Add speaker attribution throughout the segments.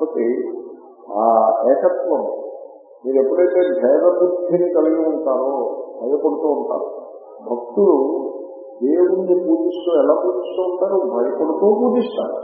Speaker 1: కాబట్టి ఆ ఏకత్వం మీరు ఎప్పుడైతే భేద బుద్ధిని కలిగి ఉంటారో భయపడుతూ ఉంటారు భక్తులు దేవుణ్ణి పూజిస్తూ ఎలా పూజిస్తూ ఉంటారు భయపడుతూ పూజిస్తారు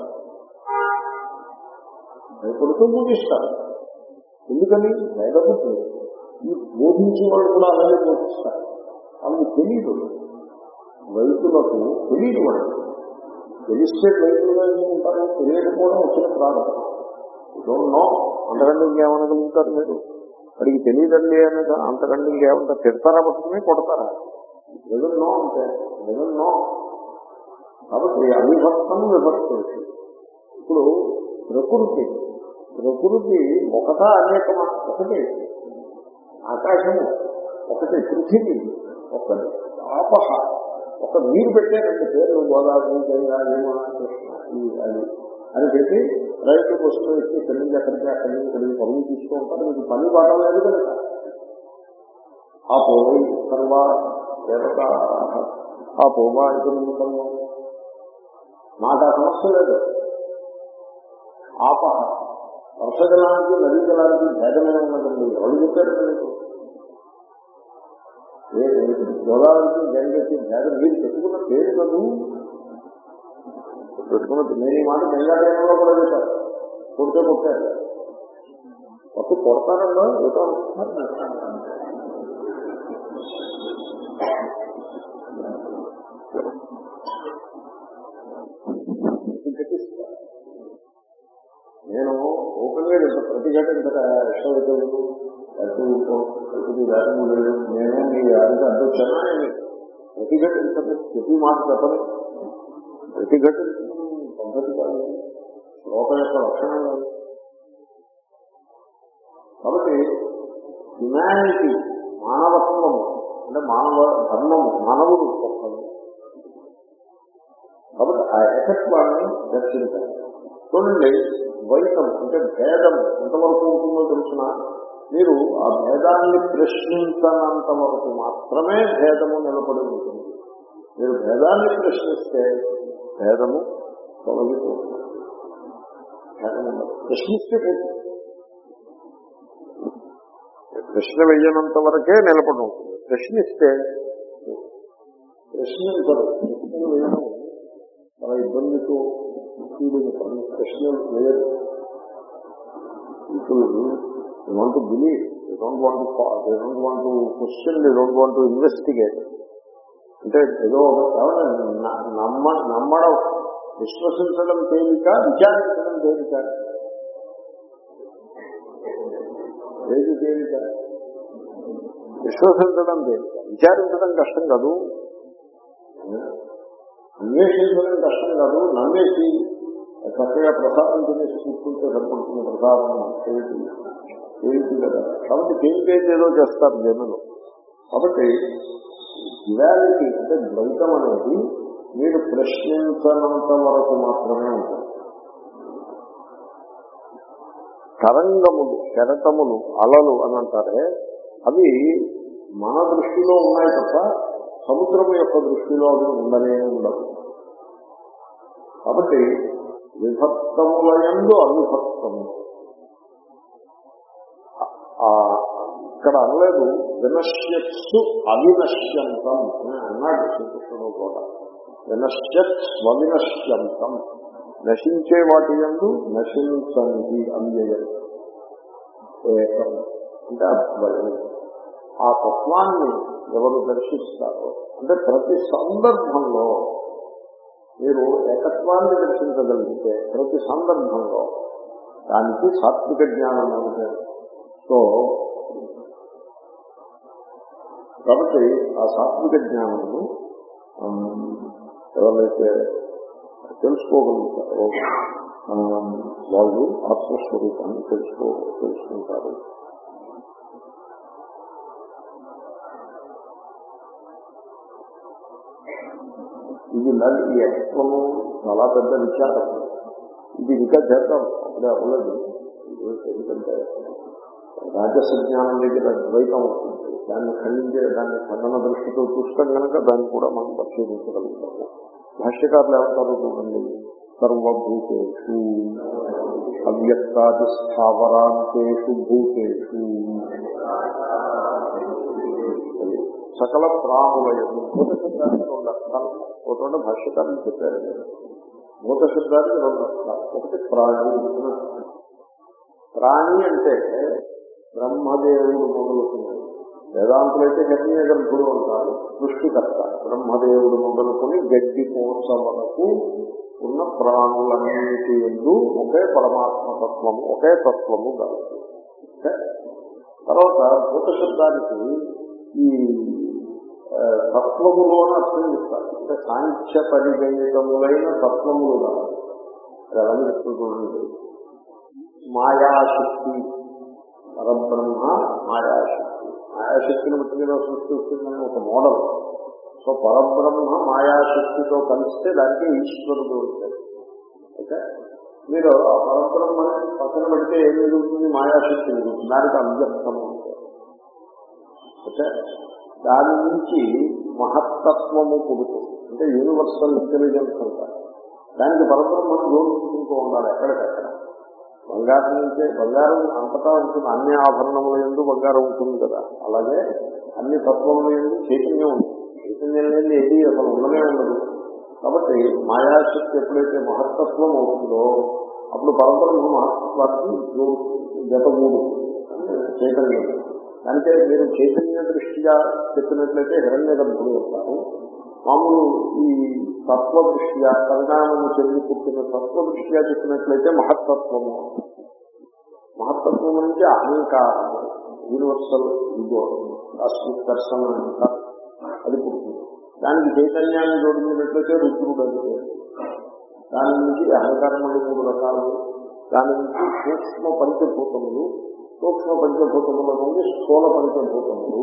Speaker 1: భయపడుతూ పూజిస్తారు ఎందుకని భేద బుద్ధి ఈ బోధించే వాళ్ళు కూడా అలాగే బోధిస్తారు వాళ్ళకి తెలియదు రైతులకు తెలియదు వాళ్ళు తెలిస్తే రైతులుగా ఉంటారు తెలియకపోవడం వచ్చిన ప్రారంభం డోంట్ నో అంతకంటే ఇంకేమనగలుగుతారు మీరు వాడికి తెలియదండి అనేది అంతకంటే ఇంకేమంటారు తిడతారా పట్టుకుని కొడతారా నిజం నో అంటే నిజం నో కాబట్టి అవిభక్తం విభక్తి ఇప్పుడు ప్రకృతి ప్రకృతి ఒకటా అనేకమా ఒకటి ఆకాశము ఒకటి పృథివీ ఒకటి ఆపహ ఒక మీరు పెట్టారండి పేర్లు గోదావరి గంగా యమున కృష్ణ ఈ అది అని పెట్టి రైతు వస్తువు ఇచ్చి ఇక్కడి నుంచి అక్కడికి అక్కడి నుంచి ఇక్కడికి పనులు తీస్తూ ఉంటారు మీకు పని పాఠం లేదు కనుక ఆ పోయి సర్వా దేవత ఆ పోవా ఇది నిమిత్తము నాకు ఆ సమస్య లేదు ఆపహ వర్షజలానికి నదీ జలానికి భేదమే ఉన్నదండి ఎవరు చెప్పారు మీకు గోదావరికి గంగకి భేదం మీరు పెట్టుకున్న పేరు కదూ పెట్టుకున్న నేను ఈ మాట గంగాదేవంలో కూడా చెప్పారు కొడితే కొట్టారు కొట్టు కొడతారన్నా ఏదో అనుకుంటున్నారు నేను ఓపెన్ గా చెప్తా ప్రతి గంట ఇంత విశ్వవిద్యాలయం అటు ప్రతి దాని లేదు నేను మీ దానికి అడ్డొచ్చానా ప్రతి గంట ఇంత ప్రతి మాట చెప్పను ప్రతి గంట పద్ధతి కాదు శ్లోకం యొక్క లక్షణం కాదు కాబట్టి హ్యుమానిటీ మానవత్వము అంటే మానవ ధర్మము మానవుడు ఒక్కడు కాబట్టి ఆ ఏకత్వాన్ని దర్శించాలి చూడండి ద్వైతం అంటే భేదం ఎంతవరకు ఉంటుందో తెలుసిన మీరు ఆ భేదాన్ని ప్రశ్నించనంత వరకు మాత్రమే భేదము నిలబడి ఉంటుంది మీరు భేదాన్ని ప్రశ్నిస్తే భేదము తొలగిపోతుంది భేదము ఉండదు. ప్రశ్నిస్తే పోతుంది. ప్రశ్న వెయ్యనంత వరకే నిలబడి ఉంటుంది ప్రశ్నిస్తే ప్రశ్నించరు ప్రశ్నలు వేయడం చాలా ఇబ్బందితో కూడిన పని ప్రశ్నలు వేయరు ఇప్పుడు want to believe they don't want they don't want to question they don't want to investigate అంటే ఏదో ఒక ఏమన్నా న- నమ్మ నమ్మడం విశ్వసించడం తేలిక విచారించడం తేలిక ఏది తేలిక విశ్వసించడం తేలిక విచారించడం కష్టం కాదు అన్వేషించడం కష్టం కాదు నమ్మేసి చక్కగా ప్రసాదం తినేసి కూర్చుంటే సరిపడుతుంది ప్రసాదం తేలిక తేలిక కదా కాబట్టి తేలికైతే ఏదో చేస్తారు జనులు కాబట్టి డ్యువాలిటీ అంటే ద్వైతం అనేది మీరు ప్రశ్నించనంత వరకు మాత్రమే ఉంటుంది తరంగములు కెరటములు అలలు అని అంటారే అవి మన దృష్టిలో ఉన్నాయి తప్ప సముద్రం యొక్క దృష్టిలో అవి ఉండనే ఉండదు కాబట్టి విభక్తములయందు అవిభక్తము ఆ ఇక్కడ అనలేదు వినశ్యత్సు అవినశ్యంతం అని అన్నాడు శ్రీకృష్ణుడు కూడా వినశ్యత్ స్వవినశ్యంతం నశించే వాటి ఎందు నశించనిది అవ్యయం ఏకం అంటే అద్వయం ఆ తత్వాన్ని ఎవరు దర్శిస్తారో అంటే ప్రతి సందర్భంలో మీరు ఏకత్వాన్ని దర్శించగలిగితే ప్రతి సందర్భంలో దానికి సాత్విక జ్ఞానం అంటే సో కాబట్టి ఆ సాత్విక జ్ఞానము ఎవరైతే తెలుసుకోగలుగుతారో ఆ, వాళ్ళు ఆత్మస్వరూపాన్ని తెలుసుకో తెలుసుకుంటారు ఇది ఇలాంటి ఈ అస్త్వము చాలా పెద్ద విచారం ఇది ఇంకా చేద్దాం అప్పుడే అవ్వలేదు ఇది ఎందుకంటే రాజస జ్ఞానం దగ్గర ద్వైతం వస్తుంది దాన్ని ఖండించే దాన్ని ఖండన దృష్టితో చూస్తాం కనుక దాన్ని కూడా మనం పరిశోధించగలుగుతాము భాష్యకారులు ఏమంటారు చూడండి సర్వభూతేషు అవ్యక్తాది స్థావరాంతేషు భూతేషు సకల ప్రాణులయము భూత శబ్దానికి రెండు అర్థాలు ఒక చోట భాష్యకారులు చెప్పారు భూత శబ్దానికి రెండు అర్థాలు ఒకటి ప్రాణి అని అర్థం. ప్రాణి అంటే బ్రహ్మదేవుడు మొదలుకుని వేదాంతులైతే గట్టిన గర్భుడు అంటారు సృష్టికర్త బ్రహ్మదేవుడు మొదలుకొని గడ్డి కోస వరకు ఉన్న ప్రాణులన్నిటి ఎందు ఒకే పరమాత్మ తత్వము ఒకే తత్వము కలదు ఓకే? తర్వాత భూత శబ్దానికి ఈ ఆ, తత్వములోన అర్థం చెప్తారు అంటే సాంఖ్య పరిగణితములైన తత్వములు కాదు అది ఎలా చెప్తుందండి మాయాశక్తి పరబ్రహ్మ మాయాశక్తి మాయాశక్తిని బట్టి మీద సృష్టి వస్తుందని ఒక మోడల్ సో పరబ్రహ్మ మాయాశక్తితో కలిస్తే దానికి ఈశ్వరుడు ఉంటాడు ఓకే మీరు ఆ పరబ్రహ్మని పక్కన పెడితే ఏం మిగులుతుంది మాయాశక్తి మిగులుతుంది దానికి అవ్యక్తము ఉంటుంది ఓకే దాని నుంచి మహత్తత్వము పుడుతుంది అంటే యూనివర్సల్ ఇంటెలిజెన్స్ అంటారు దానికి పరబ్రహ్మను జోడించుకుంటూ ఉండాలి ఎక్కడికక్కడ బంగారం నుంచే బంగారం అంతటా ఉంటుంది అన్ని ఆభరణముల ఎందు బంగారం ఉంటుంది కదా అలాగే అన్ని తత్వముల ఎందు చైతన్యం ఉంటుంది చైతన్యం లేని ఏది అసలు ఉండనే ఉండదు కాబట్టి మాయాశక్తి ఎప్పుడైతే మహత్తత్వం అవుతుందో అప్పుడు పరబ్రహ్మ మహత్వానికి జతమూడు చైతన్యం అంటే మీరు చైతన్య దృష్టిగా చెప్పినట్లయితే హిరణ్య గర్భుడు అవుతారు మామూలు ఈ తత్వ దృష్ట్యా పరిణామము చెంది పుట్టిన తత్వ దృష్ట్యా చెప్పినట్లయితే మహత్తత్వము మహత్తత్వం నుంచి అహంకారము యూనివర్సల్ ఇగో కాస్మిక్ దర్శనం అంటారు అది పుట్టింది దానికి చైతన్యాన్ని జోడించినట్లయితే రుద్రుడు అని పేరు. దాని నుంచి అహంకారం అనే మూడు రకాలు దాని నుంచి సూక్ష్మ పంచభూతములు సూక్ష్మ పంచభూతముల నుండి స్థూల పంచభూతములు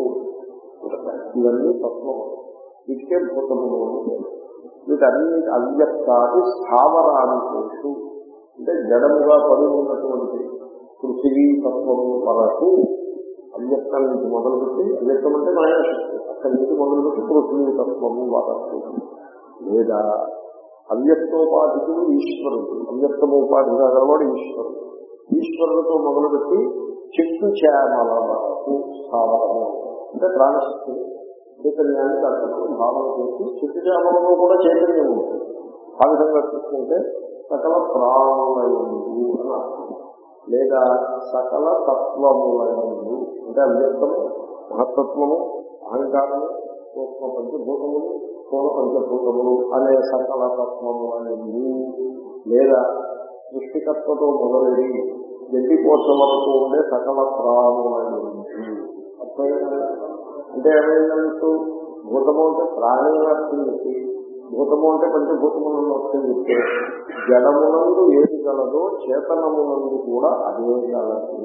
Speaker 1: ఇవన్నీ తత్వం వీటికే భూతములు అని పేరు. వీటన్ని అవ్యక్తాది స్థావరాంతేషు అంటే జడముగా పడి ఉన్నటువంటి పృథివీ తత్వము వరకు అవ్యక్తం నుంచి మొదలుపెట్టి అవ్యక్తం అంటే మాయాశక్తి అక్కడి నుంచి మొదలుపెట్టి పృథివీ తత్వము వరకు లేదా అవ్యక్తోపాధికుడు ఈశ్వరుడు అవ్యక్తమోపాధిగా గలవాడు ఈశ్వరుడు ఈశ్వరుడితో మొదలుపెట్టి చెట్టు చేమల వరకు స్థావరము అంటే ప్రాణశక్తిని చైతన్యాన్ని దాంట్లో భావన చేసి చెట్టు చేమలలో కూడా చైతన్యం ఉంటుంది ఆ విధంగా చూసుకుంటే సకల ప్రాణులయందు అని అర్థం లేదా సకల తత్వములయందు అంటే అవ్యక్తము మహత్తత్వము అహంకారము సూక్ష్మ పంచభూతములు స్థూల పంచభూతములు అనే సకల తత్వములయందు లేదా సృష్టికర్తతో మొదలై గడ్డి కోసం వరకు ఉండే సకల ప్రాణులయందు అర్థమైందా? అంటే ఏమైందంటూ భూతము అంటే ప్రాణి అర్థం చెప్పి భూతము అంటే పంచభూతములను అర్థం చెప్తే జడమునందు ఏది గలదో చేతనమునందు కూడా అదే గలదు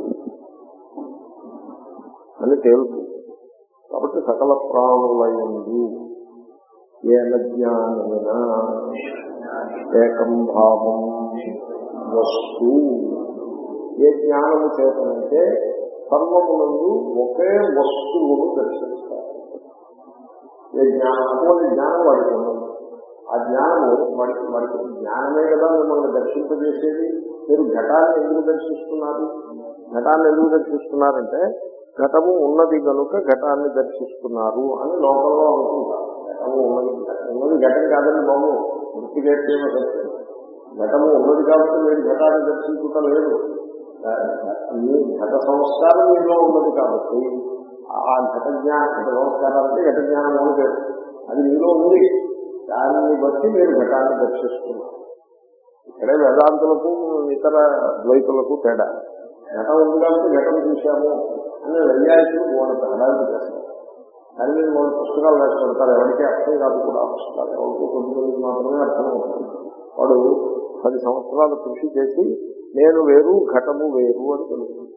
Speaker 1: అని తేలుతుంది కాబట్టి సకల ప్రాణులయందు ఏన జ్ఞానేన ఏకం భావం వస్తు ఏ జ్ఞానము చేతనంటే సర్వమునందు ఒకే వస్తువును దర్శిస్తారు ఏ జ్ఞానం అటువంటి జ్ఞానం వాడికి ఉండదు ఆ జ్ఞానము వాడికి వాడికి జ్ఞానమే కదా మిమ్మల్ని దర్శింపజేసేది మీరు ఘటాన్ని ఎందుకు దర్శిస్తున్నారు ఘటాన్ని ఎందుకు దర్శిస్తున్నారంటే ఘటము ఉన్నది కనుక ఘటాన్ని దర్శిస్తున్నారు అని లోకంలో అనుకుంటారు ఘటము ఉన్నది ఉన్నది ఘటం కాదండి బాబు వృత్తిగేమో సత్యం ఘటము ఉన్నది కాబట్టి మీరు ఘటాన్ని దర్శించటం లేదు మీ ఘట సంస్కారం మీలో ఉన్నది కాబట్టి ఆ ఘట జ్ఞానం ఘట సంస్కారానికి ఘట జ్ఞానం అని పేరు అది మీలో ఉంది దానిని బట్టి మీరు ఘటాన్ని దర్శిస్తున్నారు ఇక్కడే వేదాంతులకు ఇతర ద్వైతులకు తేడా ఘటం ఉంది కాబట్టి ఘటం చూశాము అని వైయాయికులు వాళ్ళ తేడాలు చేస్తారు దాని మీద వాళ్ళు పుస్తకాలు రాసి పెడతారు ఎవరికీ అర్థం కాదు కూడా ఆ పుస్తకాలు ఎవరికి కొద్దిమందికి మాత్రమే అర్థం అవుతుంది వాడు పది సంవత్సరాలు కృషి చేసి నేను వేరు ఘటము వేరు అని తెలుసుకుంటారు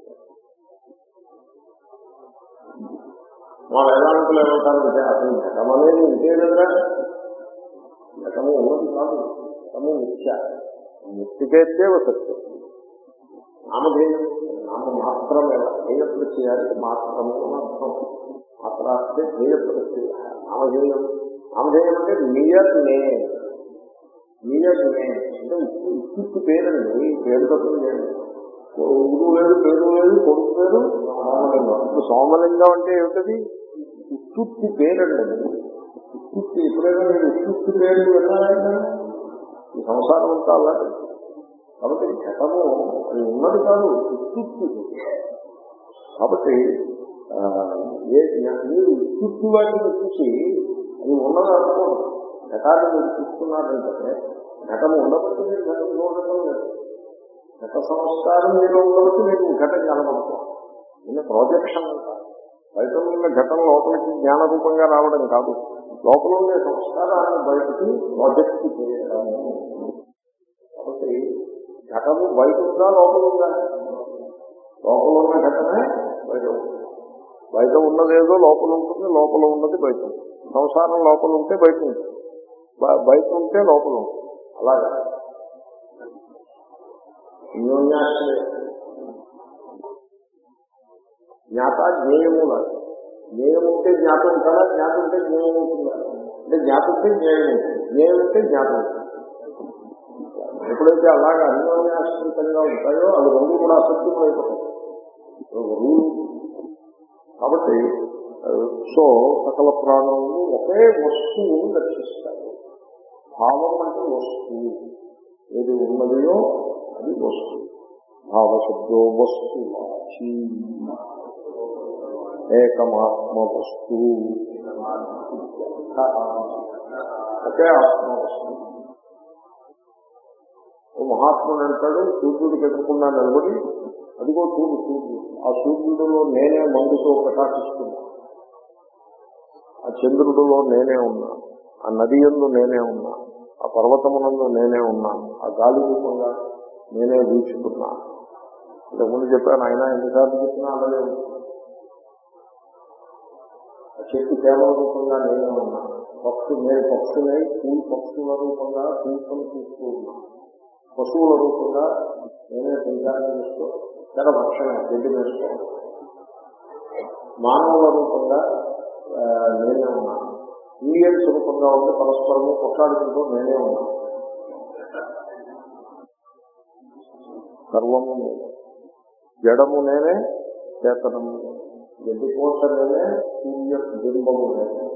Speaker 1: మా వేదాంతులు ఏమంటారంటే అసలు ఘటం అనేది ఉంటే కదా ఘటము ఉన్నది కాదు ఘటము మిథ్య మిథ్యకైతే సత్యం నామధేయం నామ మాత్రమే ధ్యేయ ప్రత్యయానికి మాత్రము అని అర్థం మాత్రాస్తే ధ్యేయ ప్రత్యయ నామధేయం నామధేయం అంటే నియర్ నేమ్ మీరే మే అంటే ఉత్తుత్తి పేరండి పేరు తప్పని లేదు ఊరు లేదు పేరు లేదు కొడుకు పేరు సోమలింగం ఇప్పుడు సోమలింగం అంటే ఏమిటది ఉత్తుత్తి పేరండి అది ఉత్తుత్తి ఎప్పుడైనా మీరు ఉత్తుత్తి పేరు విన్నారా ఈ సంసారం అంతా అలాగే కాబట్టి ఘటము అది ఉన్నది కాదు ఉత్తుత్తి కాబట్టి ఆ, ఏ మీరు ఉత్తుత్తి వాటిని చూసి అది ఉన్నది అనుకోండి ఘటాన్ని మీరు చూస్తున్నారంటే ఘటము ఉండబట్టి మీరు ఘటం చూడటం లేదు ఘట సంస్కారం మీరు ఉండబట్టి మీకు ఘటం కనబడుతుంది నిన్న ప్రాజెక్షన్ అంటారు బయట ఉన్న ఘటన లోపలికి జ్ఞాన రూపంగా రావడం కాదు లోపల ఉండే సంస్కారాన్ని బయటకి ప్రాజెక్ట్ చేయడం కాబట్టి ఘటము బయట ఉందా లోపల ఉందా లోపల ఉన్న ఘటనే బయట ఉంది బయట ఉన్నదేదో లోపల ఉంటుంది లోపల ఉన్నది బయట ఉంటుంది సంసారం లోపల ఉంటే బయట ఉంటుంది బ- బయట ఉంటే లోపల ఉంటుంది అలాగా అన్యోన్యాశ్రయ జ్ఞాత జ్ఞేయముల జ్ఞేయం ఉంటే జ్ఞాతం ఉంటారా జ్ఞాతం ఉంటే జ్ఞేయం ఉంటుందా అంటే జ్ఞాతం ఉంటే జ్ఞేయం ఉంటుంది జ్ఞేయం ఉంటే జ్ఞాతం ఉంటుంది ఎప్పుడైతే అలాగా అన్యోన్యాశ్రితంగా ఉంటాయో అవి రెండు కూడా అసత్యములు అయిపోతాయి ఒక రూల్ కాబట్టి ఆ, సో సకల ప్రాణులు ఒకే వస్తువును దర్శిస్తాయి భావం అంటే వస్తువు ఏది ఉన్నదియో అది వస్తువు భావశబ్దో వస్తు వాచి ఏకమాత్మ వస్తు ఒకే ఆత్మ వస్తువు ఓ మహాత్ముడు అంటాడు సూర్యుడికి ఎదుర్కొన్నా నిలబడి అదిగో చూడు సూర్యుడు ఆ సూర్యుడిలో నేనే మందుతో ప్రకాశిస్తున్నా ఆ చంద్రుడిలో నేనే ఉన్నా ఆ నది ఎందు నేనే ఉన్నా ఆ పర్వతమునందు నేనే ఉన్నా ఆ గాలి రూపంగా నేనే వీచుకున్నా ఇంతకుముందు చెప్పాను ఆయన ఎన్నిసార్లు చెప్పినా అలాగే ఉంది. ఆ చెట్టు కేవల రూపంగా నేనే ఉన్నా పక్షు నేను పక్షులై పూలు పక్షుల రూపంగా పూలను చూస్తూ ఉన్నా పశువుల రూపంగా నేనే సంచారం చేస్తూ జన భక్షణ గడ్డి వేస్తూ మానవుల రూపంగా ఆ, నేనే ఉన్నా ఇండియన్స్ రూపంగా ఉండి పరస్పరము కొట్లాడుకుంటూ నేనే ఉన్నా సర్వము నేనే జడము నేనే చేతనము నేనే గడ్డిపోత నేనే సూర్య బింబము నేనే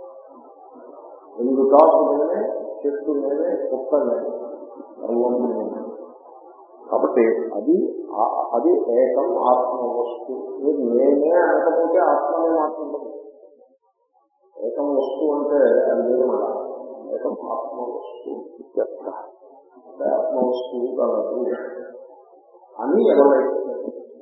Speaker 1: ఎందుకాపు నేనే చెట్టు నేనే కుక్క నేనే సర్వము నేనే కాబట్టి అది ఆ- అది ఏకం ఆత్మ వస్తు మీరు నేనే అనకపోతే ఆత్మనే మాట్లాడదు ఏకం వస్తు అంటే అది నిర్మల ఏకం ఆత్మ వస్తు ఇత్యర్థ. అంటే ఆత్మ వస్తువు కలదు అని ఎవరైతే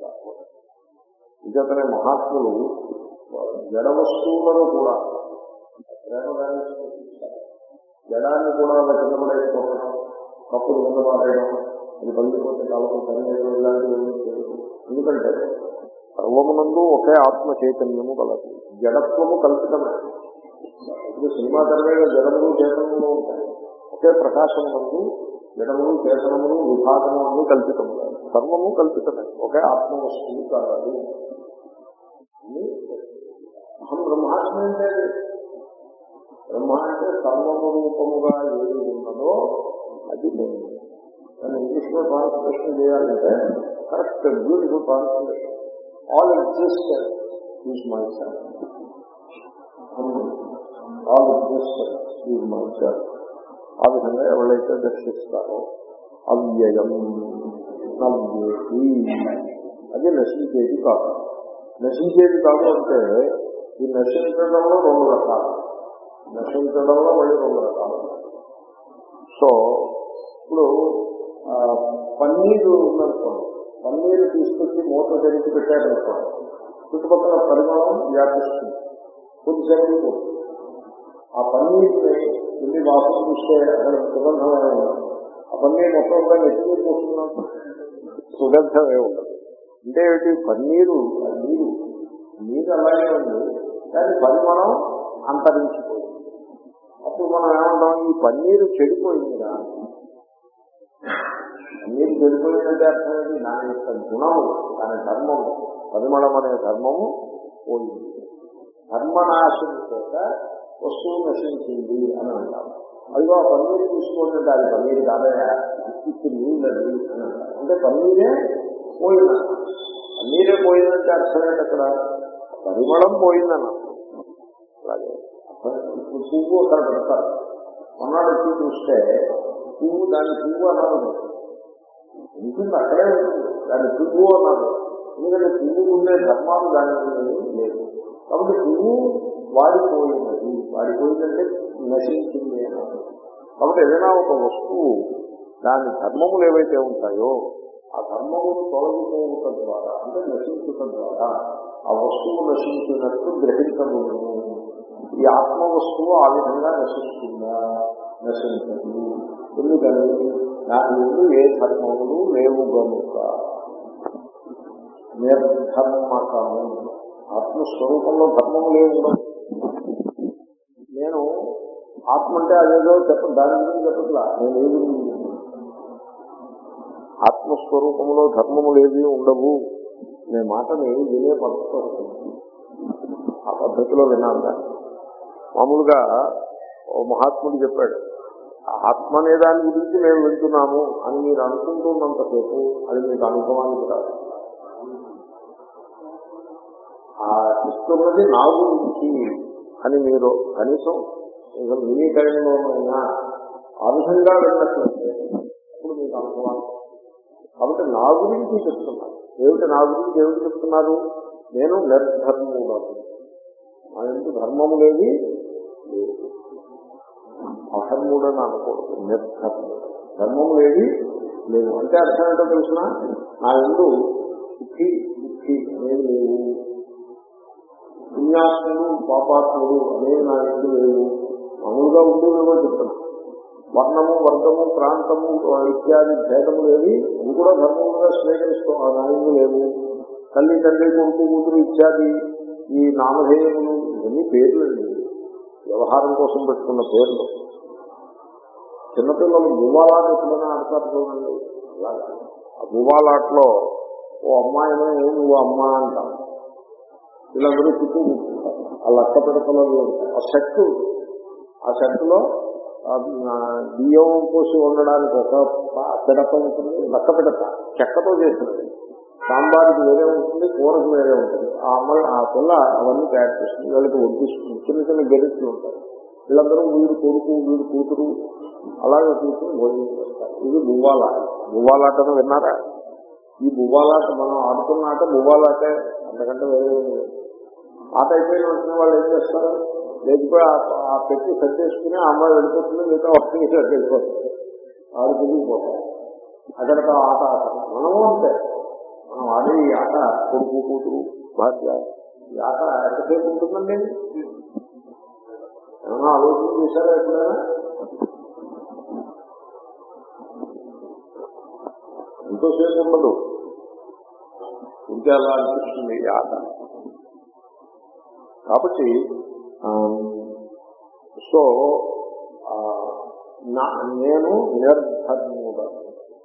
Speaker 1: ఇతనే మహాత్ములు జడ వస్తువులను కూడా ప్రేమగానే స్పృశిస్తారు జడాన్ని కూడా అలా కింద పడేసుకోవడం కప్పులు కింద పారేయడం అది పగిలిపోతే కాలకు కరిగేయడం ఇలాంటివి ఏమీ చేయదు ఎందుకంటే సర్వమునందు ఒకే ఆత్మ చైతన్యము కలదు జడత్వము కల్పితమే ఇప్పుడు సినిమా తెర మీద జడములు చేతనములు ఉంటాయి ఒకే ప్రకాశమునందు జడములు చేతనములు విభాగము అన్ని కల్పితము సర్వము కల్పితమే ఒకే ఆత్మ వస్తువు కాదు అని అహం బ్రహ్మాస్మి అంటే బ్రహ్మ అంటే సర్వము రూపముగా ఏది ఉన్నదో అది నేను దాన్ని ఇంగ్లీష్ లో ట్రాన్స్లేషన్ చేయాలంటే correct beautiful translation all existence is myself all existence is myself ఆ విధంగా ఎవరైతే దర్శిస్తారో అవ్యయం నవ్యేది అది నశించేది కాదు నశించేది కాదు అంటే ఈ నశించడంలో రెండు రకాలు నశించడంలో మళ్ళీ రెండు రకాలు సో ఇప్పుడు ఆ, పన్నీరు ఉందనుకోండి పన్నీరు తీసుకొచ్చి మూత తెరిచి పెట్టారనుకోండి చుట్టుపక్కల పరిమాణం వ్యాపిస్తుంది కొద్దిసేపు పోతుంది. ఆ పన్నీరుని వెళ్ళి వాసన చూస్తే అక్కడ సుగంధమే ఉండదు ఆ పన్నీరు మొత్తం కూడా ఎక్కువ పోస్తున్నాం సుగంధమే ఉండదు అంటే ఏమిటి పన్నీరు ఆ నీరు నీరు అలాగే ఉంది కానీ పరిమాణం అంతరించిపోయింది అప్పుడు మనం ఏమంటాం ఈ పన్నీరు చెడిపోయిందిరా పన్నీరు చెడిపోయిందంటే అర్థం ఏంటి దాని యొక్క గుణము దాని ధర్మము పరిమళం అనే ధర్మము పోయింది ధర్మనాశం చేత వస్తువు నశించింది అని అంటాం అదిగో ఆ పన్నీరు తీసుకోండి అది పన్నీరు కాదయా ఇచ్చి నీళ్ళది అని అంటారు. అంటే పన్నీరే పోయిన పన్నీరే పోయిందంటే అర్థం ఏంటి అక్కడ పరిమళం పోయిందని అర్థం అలాగే ఇప్పుడు పువ్వు అక్కడ పెడతారు మొన్నాడు వచ్చి చూస్తే పువ్వు దాని పువ్వు అన్నారు ఉంటుంది అక్కడే ఉంటుంది దాని పువ్వు అన్నారు ఎందుకంటే పువ్వు ఉండే ధర్మాలు దాని లేదు కాబట్టి పువ్వు వాడిపోయినది వాడిపోయిందంటే నశించింది అన్నారు కాబట్టి ఏదైనా ఒక వస్తువు దాని ధర్మములు ఏవైతే ఉంటాయో ఆ ధర్మములు తొలగిపోవటం ద్వారా అంటే నశించటం ద్వారా ఆ వస్తువు నశించినట్టు గ్రహించబడును ఈ ఆత్మ వస్తువు ఆ విధంగా నశిస్తుందా నశించదు ఎందుకని దాని ముందు ఏ ధర్మములు లేవు గనుక నిర్ధర్మకము ఆత్మస్వరూపంలో ధర్మము లేవు నేను ఆత్మ అంటే అదేదో చెప్ప దాని గురించి చెప్పట్లా నేను ఏ గురించి చెప్తున్నా? ఆత్మస్వరూపంలో ధర్మములు ఏవి ఉండవు అనే మాటని వినే పద్ధతి ఆ పద్ధతిలో వినాలి దాన్ని. మామూలుగా ఓ మహాత్ముడు చెప్పాడు ఆత్మ అనే దాని గురించి మేము వింటున్నాము అని మీరు అనుకుంటున్నంతసేపు అది మీకు అనుభవానికి రాదు ఆ ఇస్తున్నది నా గురించి అని మీరు కనీసం ఇంకా మినీ టైంలోనైనా ఆ విధంగా విన్నట్లయితే అప్పుడు మీకు అనుభవాలు కాబట్టి నా గురించి చెప్తున్నారు ఏమిటి నా గురించి ఏమిటి చెప్తున్నారు నేను నిర్ధర్ముడను నా ఇంటి ధర్మము లేవి లేదు అధర్ముడని అనకూడదు నిర్ధర్ముడు ధర్మము లేవి లేవు అంటే అర్థం ఏంటో తెలిసిన నా ఎందు సుఖి దుఃఖి అనేవి లేవు పుణ్యాత్ముడు పాపాత్ముడు అనేవి నా ఎందు లేవు మామూలుగా ఉండేవేవో చెప్తున్నా వర్ణము వర్గము ప్రాంతము ఇత్యాది భేదములు ఏవి ఇవి కూడా ధర్మములుగా స్వీకరిస్తూ ఆ నాయకులు లేవు తల్లి తండ్రి కొడుకు కూతురు ఇత్యాది ఈ నామధేయములు ఇవన్నీ పేర్లు అండి వ్యవహారం కోసం పెట్టుకున్న పేర్లు చిన్నపిల్లలు గువ్వాలాట ఎప్పుడైనా ఆడతారు చూడండి అలాగా ఆ గువ్వాలాటలో ఓ అమ్మాయినే నువ్వు అమ్మ అంటాం వీళ్ళందరూ చుట్టూ కూర్చుంటారు ఆ లక్క పిడతలలో ఆ సెట్ ఆ సెట్లో బియ్యం పోసి ఉండడానికి ఒక ప- పిడత ఉంటుంది లక్క పిడత చెక్కతో చేసినది సాంబార్కి వేరే ఉంటుంది కూరకు వేరే ఉంటుంది ఆ అమ్మాయి ఆ పిల్ల అవన్నీ తయారు చేస్తుంది వీళ్ళకి వడ్డిస్తుంది చిన్న చిన్న గెరిట్లు ఉంటాయి వీళ్ళందరూ వీడు కొడుకు వీడు కూతురు అలాగే కూర్చొని భోజనం చేస్తారు ఇది బువ్వాలాట బువ్వాలాటను విన్నారా ఈ బువ్వాలాట మనం ఆడుతున్న ఆట బువ్వాలాటే అంతకంటే వేరే ఏమీ లేదు. ఆట అయిపోయిన వెంటనే వాళ్ళు ఏం చేస్తారు లేకపోతే ఆ- ఆ పెట్టి సర్దేసుకుని ఆ అమ్మాయి వెళ్ళిపోతుంది మిగతా ఒకటి వెళ్ళిపోతుంది ఆడు తిరిగిపోతారు అక్కడితో ఆట ఆడతారు మనము అంతే మనం ఆడే ఈ ఆట కొడుకు కూతురు భార్య ఈ ఆట ఎంతసేపు ఉంటుందండి ఏమైనా ఆలోచన చేశారా ఎప్పుడైనా ఎంతోసేపు ఉండదు ఇంకా అలా అనిపిస్తుంది ఈ ఆట కాబట్టి ఆమ్, సో ఆ, నా- నేను నిర్ధర్ముడను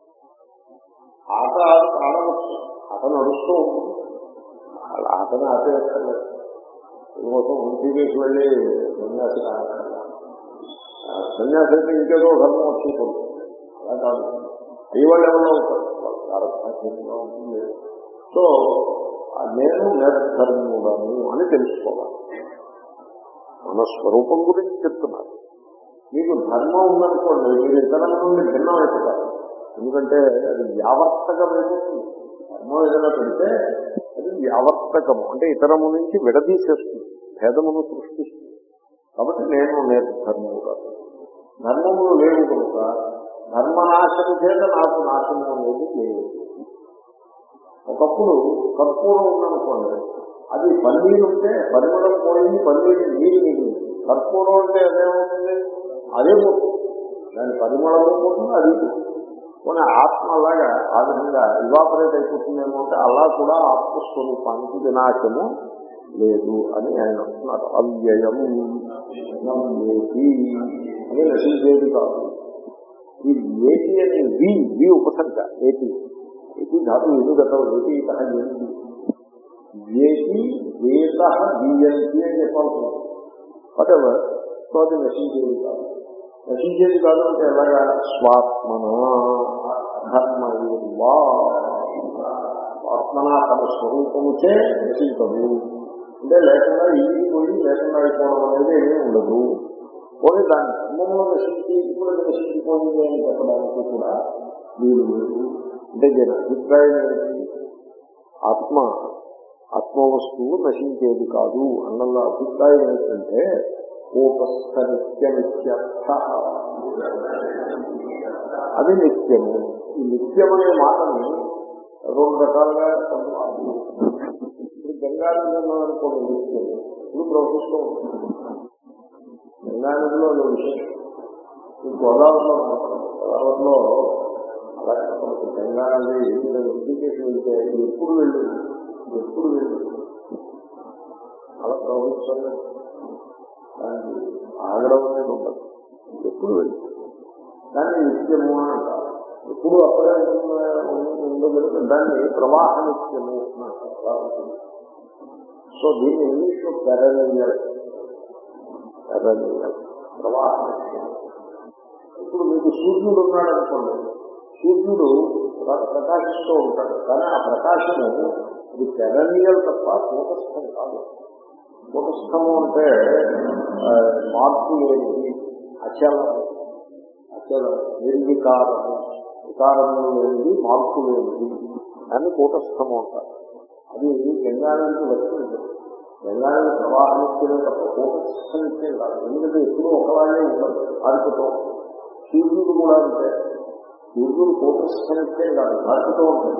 Speaker 1: ఆట ఆడవచ్చు ఆట నడుస్తూ ఉంటుంది అలా ఆటను ఆపేయక్కర్లేదు దీనికోసం ఇంటికి వెళ్ళి సన్యాసి కానక్కర్లా. ఆ సన్యాసి అయితే ఇంకేదో ధర్మం వచ్చేప్పుడు అలా కాదు అయ్యి వాళ్ళు ఎవరో అవుతారు వాళ్ళు ప్రారంభంగా ఉంటుంది సో ఆ నేను నిర్ధర్ముడను అని తెలుసుకోవాలి మన స్వరూపం గురించి చెప్తున్నారు మీకు ధర్మం ఉందనుకోండి మీరు ఇతరుల నుండి భిన్నం అయిపోతారు ఎందుకంటే అది వ్యావర్తకమైపోతుంది ధర్మం ఏదైనా పెడితే అది వ్యావర్తకము అంటే ఇతరము నుంచి విడదీసేస్తుంది భేదమును సృష్టిస్తుంది కాబట్టి నేను నిర్ధర్ముడు ధర్మములు లేవు కనుక ధర్మనాశము చేత నాకు నాశనం అనేది లేదు ఒకప్పుడు కర్పూరం ఉందనుకోండి అది పన్నీరు ఉంటే పరిమళం పోయి పన్నీరు నీరు మిగిలింది కర్పూరం అంటే అదేమవుతుంది అదే పోతుంది దాని పరిమళం పోతుంది అది పోతుంది కొన్ని ఆత్మ అలాగా ఆ విధంగా ఇవాపరేట్ అయిపోతుందేమో అంటే అలా కూడా ఆత్మస్వరూపానికి వినాశము లేదు అని ఆయన అంటున్నారు అవ్యయం నమ్మేది అని నశించేది కాదు ఈ ఏటి అనే వి వి ఉపసర్గ ఏటి ఏటి ధాతు ఎదు గతం ఏటి ఇత ఏంటి ఏటి వేద బిఎంటి అని చెప్పాల్సి వాటెవర్ సో అది నశించేది కాదు నశించేది కాదు అంటే ఎలాగా స్వాత్మన ధర్మయుర్వా ఆత్మన తన స్వరూపముచే నశించదు అంటే లేకుండా ఇంటికి పోయి లేకుండా అయిపోవడం అనేది ఏమీ ఉండదు పోనీ దాని ధర్మంలో నశించి ఇప్పుడు అది నశించిపోయింది అని చెప్పడానికి కూడా వీలు లేదు అంటే దీని అభిప్రాయం ఏంటి ఆత్మ ఆత్మవస్తువు నశించేది కాదు అన్నల్ల అభిప్రాయం ఏంటంటే కూటస్థ నిత్య నిత్యర్థ అది నిత్యము ఈ నిత్యం అనే మాటని రెండు రకాలుగా కొంతమంది ఇప్పుడు గంగానది అనుకోండి నిత్యం ఇప్పుడు ప్రవహిస్తూ ఉంటుంది గంగానదిలో అదో విషయం ఈ గోదావరిలో గోదావరిలో అలాగే మనకు గంగానది ఎడ్యుకేషన్ వెళ్తే ఎప్పుడు వెళ్ళు ఎప్పుడు వెళ్ళు అలా ప్రవహిస్తుంది దానికి ఆగడం అనేది ఉండదు ఎప్పుడు వెళ్ళి దాన్ని నిత్యము అని అంటారు ఎప్పుడు అక్కడే ఉండదు దాన్ని ప్రవాహ నిత్యము అని అంటారు అలా ఉంటుంది సో దీన్ని ఇంగ్లీష్ లో పెరనీయల్ పెరనీయల్ ప్రవాహ నిత్యం ఇప్పుడు మీకు సూర్యుడు ఉన్నాడు అనుకోండి సూర్యుడు ప్ర- ప్రకాశిస్తూ ఉంటాడు కానీ ఆ ప్రకాశము ఇది పెరనీయల్ తప్ప కూటస్థం కాదు కూటస్థము అంటే ఆ, మార్పు లేనిది అచలం అచలం నిర్వికారము వికారము లేనిది మార్పు లేనిది దాన్ని కూటస్థము అంటారు అది గంగానదికి వచ్చింది గంగానది ప్రవాహనిత్యమే తప్ప కూటస్థనిత్యం కాదు ఎందుకంటే ఎప్పుడూ ఒకలాగే ఉండదు మారిపోతూ సూర్యుడు కూడా అంటే సూర్యుడు కూటస్థనిత్యం కాదు మారిపోతూ ఉంటాడు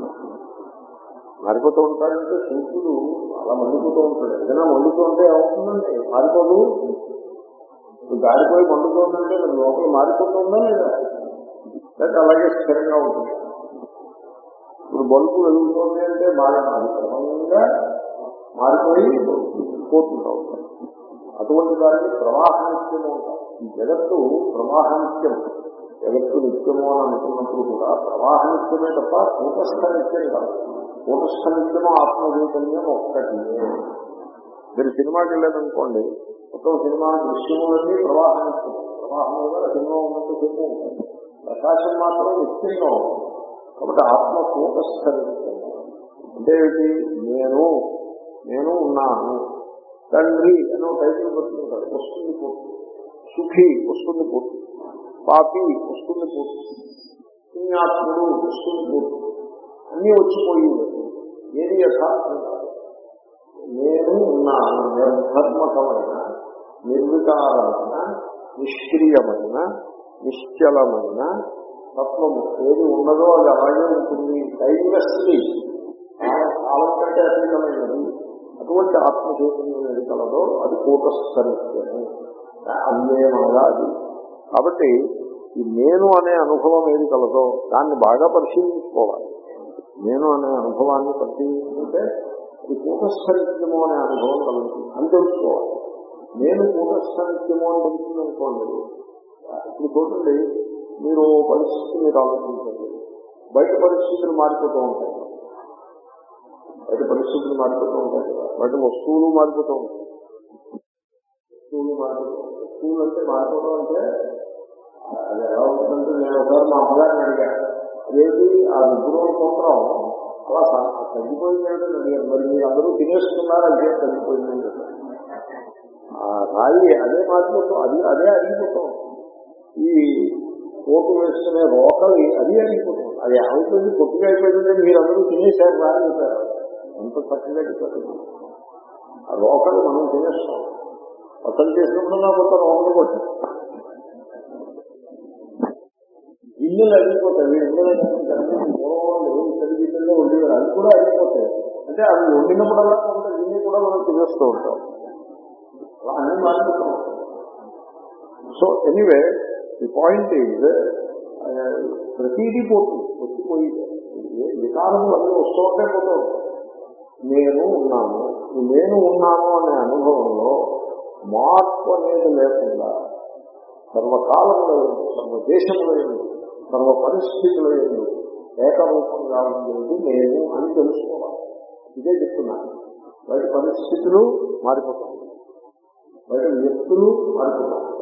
Speaker 1: మారిపోతూ ఉంటాడంటే సూర్యుడు అలా మండిపోతూ ఉంటాడు ఏదైనా మండుతూ ఉంటే ఏమవుతుందండి మారిపోదు ఇప్పుడు గాలిపోయి మండుతోందంటే మరి లోపల మారిపోతుందా లేదా లేకపోతే అలాగే స్థిరంగా ఉంటుంది ఇప్పుడు బల్బు వెలుగుతోంది అంటే బాగా అది క్రమంగా మారిపోయి పోతుంటా ఉంటాం అటువంటి దాన్ని ప్రవాహనిత్యము అంటారు ఈ జగత్తు ప్రవాహనిత్యం జగత్తు నిత్యము అని అనుకున్నప్పుడు కూడా ప్రవాహనిత్యమే తప్ప కూటస్థ నిత్యం కాదు కూటస్థ నిత్యము ఆత్మచైతన్యం ఒక్కటి మీరు సినిమాకి వెళ్ళారనుకోండి మొత్తం సినిమా దృశ్యములన్నీ ప్రవాహనిత్యం ప్రవాహంగా సినిమా ఉన్నట్టు సేపు ఉంటుంది ప్రకాశం మాత్రం నిత్యంగా ఉంటుంది కాబట్టి ఆత్మ కూటస్థ నిత్యం అంటే ఏంటి నేను నేను ఉన్నాను తండ్రి అని ఒక టైటిల్ పెట్టుకుంటాడు వస్తుంది పోతుంది సుఖి వస్తుంది పోతుంది పాపి వస్తుంది పోతుంది పుణ్యాత్ముడు వస్తుంది పోతుంది అన్నీ వచ్చిపోయింది ఏది యథార్థం కాదు నేను ఉన్నాను నిర్ధర్మకమైన నిర్వికారమైన నిష్క్రియమైన నిశ్చలమైన తత్వము ఏది ఉన్నదో అది అలాగే ఉంటుంది టైమ్లెస్లీ కాలం కంటే అతీతమైనది అటువంటి ఆత్మ చైతన్యం ఏది కలదో అది కూటస్థరిత్యము అన్యేమనగా అది కాబట్టి ఈ నేను అనే అనుభవం ఏది కలదో దాన్ని బాగా పరిశీలించుకోవాలి నేను అనే అనుభవాన్ని పరిశీలించుకుంటే ఇది కూటస్థరిత్యము అనే అనుభవం కలుగుతుంది అని తెలుసుకోవాలి నేను కూటస్థరిత్యము అని తెలుస్తుంది అనుకోండి ఇప్పుడు చూడండి మీరు ఓ పరిస్థితి మీరు ఆలోచించండి బయట పరిస్థితులు మారిపోతూ ఉంటాయి బయట పరిస్థితులు మారిపోతూ ఉంటాయి కదా బయట వస్తువులు మారిపోతూ ఉంటాయి వస్తువులు మారిపోతూ వస్తువులు అంటే మారిపోవడం అంటే అది ఎలా ఉంటుందంటే నేను ఒకసారి మా అమ్మగారిని అడిగాను అదేంటి ఆ విగ్రహం సూత్రం అలా స- తగ్గిపోయింది ఏంటని అడిగాను మరి మీరు అందరూ తినేస్తున్నారు అదే తగ్గిపోయింది అని చెప్పారు. ఆ రాయి అదే మారిపోతాం అది అదే అడిగిపోతాం ఈ కోటు వేసుకునే రోకలి అది అడిగిపోతాం అది ఏమైపోయింది కొట్టుగా అయిపోయింది మీరందరూ తినేశారు రాని చెప్పారు ఎంత చక్కగా చెప్పారు ఆ రోకలు మనం తినేస్తాం అసలు చేసినప్పుడు నా కొత్త రోకలు కొట్టాం గిన్నెలు అడిగిపోతాయి వీళ్ళందరూ గిన్నెలో ఉండేవారు అవి కూడా అడిగిపోతాయి అంటే అవి వండినప్పుడల్లా కొంత గిన్నె కూడా మనం తినేస్తూ ఉంటాం అలా అన్ని మారిపోతూ ఉంటాం so anyway the point is ప్రతిదీ పోతుంది వచ్చిపోయి వికారములు అన్నీ వస్తూ ఉంటే పోతూ ఉంటాయి. నేను ఉన్నాను ఈ నేను ఉన్నాను అనే అనుభవంలో మార్పు అనేది లేకుండా సర్వకాలంలో సర్వ దేశంలో సర్వ పరిస్థితుల ఎందు ఏకరూపంగా ఉండేది నేను అని తెలుసుకోవాలి ఇదే చెప్తున్నాను బయట పరిస్థితులు మారిపోతాయి బయట వ్యక్తులు మారిపోతాయి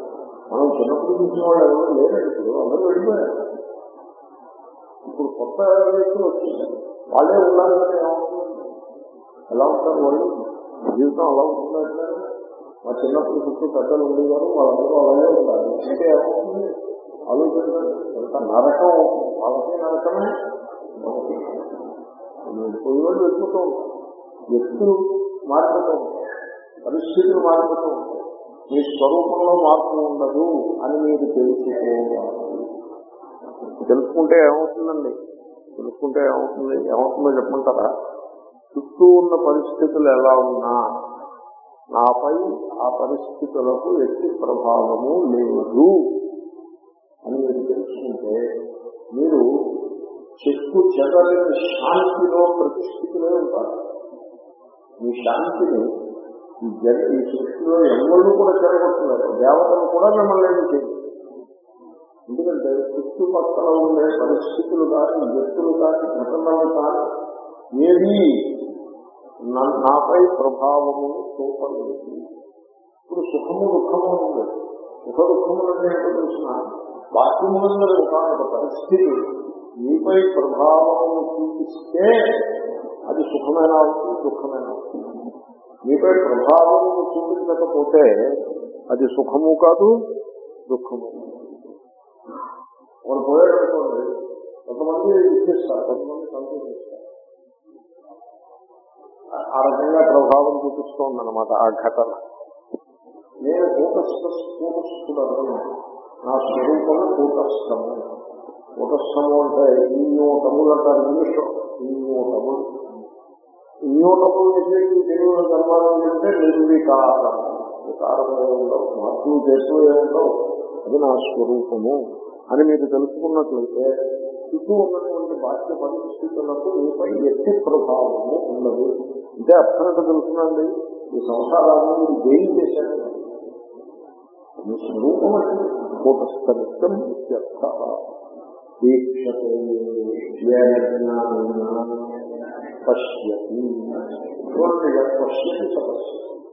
Speaker 1: మనం చిన్నప్పుడు చూసిన వాళ్ళు ఎవరు లేరు ఇప్పుడు అందరూ వెళ్ళిపోయారు ఇప్పుడు కొత్త వ్యక్తులు వచ్చింది వాళ్ళే ఉన్నారు కదా ఏమవుతుంది? ఎలా ఉంటారు వాళ్ళు జీవితం అలా ఉంటుందంటే మా చిన్నప్పుడు చుట్టూ పెద్దలు ఉండేవారు వాళ్ళందరూ అలాగే ఉండాలి అంటే ఏమవుతుంది ఆలోచించండి ఎంత నరకం అవుతుంది. వాళ్ళకి నరకమే మనకి పోయేవాళ్ళు వెళ్ళిపోతూ ఉంటారు వ్యక్తులు మారిపోతూ ఉంటారు పరిస్థితులు మారిపోతూ ఉంటాయి మీ స్వరూపంలో మార్పు ఉండదు అని మీరు తెలుసుకోవాలి తెలుసుకుంటే ఏమవుతుందండి తెలుసుకుంటే ఏమవుతుంది ఏమవుతుందో చెప్పమంటారా చుట్టూ ఉన్న పరిస్థితులు ఎలా ఉన్నా నాపై ఆ పరిస్థితులకు ఎట్టి ప్రభావము లేదు అని మీరు తెలుసుకుంటే మీరు చెక్కు చెదలని శాంతిలో ప్రతిష్ఠితులే ఉంటారు ఈ శాంతిని ఈ జగ ఈ సృష్టిలో ఎవరు కూడా చెరగొట్టలేరు దేవతలు కూడా మిమ్మల్ని ఏమి చేయరు ఎందుకంటే చుట్టుపక్కల ఉండే పరిస్థితులు కానీ వ్యక్తులు కానీ ఘటనలు కానీ ఏది నా- నాపై ప్రభావము చూపలేదు ఇప్పుడు సుఖము దుఃఖము ఉంది సుఖ దుఃఖములు అంటే ఏంటో తెలిసిన బాహ్యములందరూ ఒక పరిస్థితి మీపై ప్రభావము చూపిస్తే అది సుఖమైన అవుతుంది దుఃఖమైన అవుతుంది మీపై ప్రభావము చూపించకపోతే అది సుఖము కాదు దుఃఖము కాదు. వాళ్ళు పోయాడనుకోండి కొంతమంది ఇచ్చేస్తారు కొంతమంది సంతోషిస్తారు ఆ- ఆ రకంగా ప్రభావం చూపిస్తోంది అనమాట ఆ ఘటన నేను కూటస్థ కూటస్థుడను నా స్వరూపము కూటస్థము కూటస్థము అంటే ఇన్యూటములు అంటారు ఇంగ్లీష్ ఇన్యూటములు ఇన్యూటములు చెప్పి తెలుగులో ధర్మాలు చెప్తే నిర్వికారం వికారమే ఉండవు మార్పులు చేసే ఉండవు అది నా స్వరూపము అని మీరు తెలుసుకున్నట్లయితే చుట్టూ ఉన్నటువంటి బాహ్య పరిస్థితులకు మీపై ఎట్టి ప్రభావము ఉండదు అంటే అర్థం ఏంటో తెలుసునండి ఈ సంసారాన్ని మీరు గెయిన్ చేశారు మీ స్వరూపం అంటే కూటస్థనిత్యం ఇత్యర్థ దీక్షతే జ్ఞాన పశ్యతి చూడండి పశ్యతి సమస్య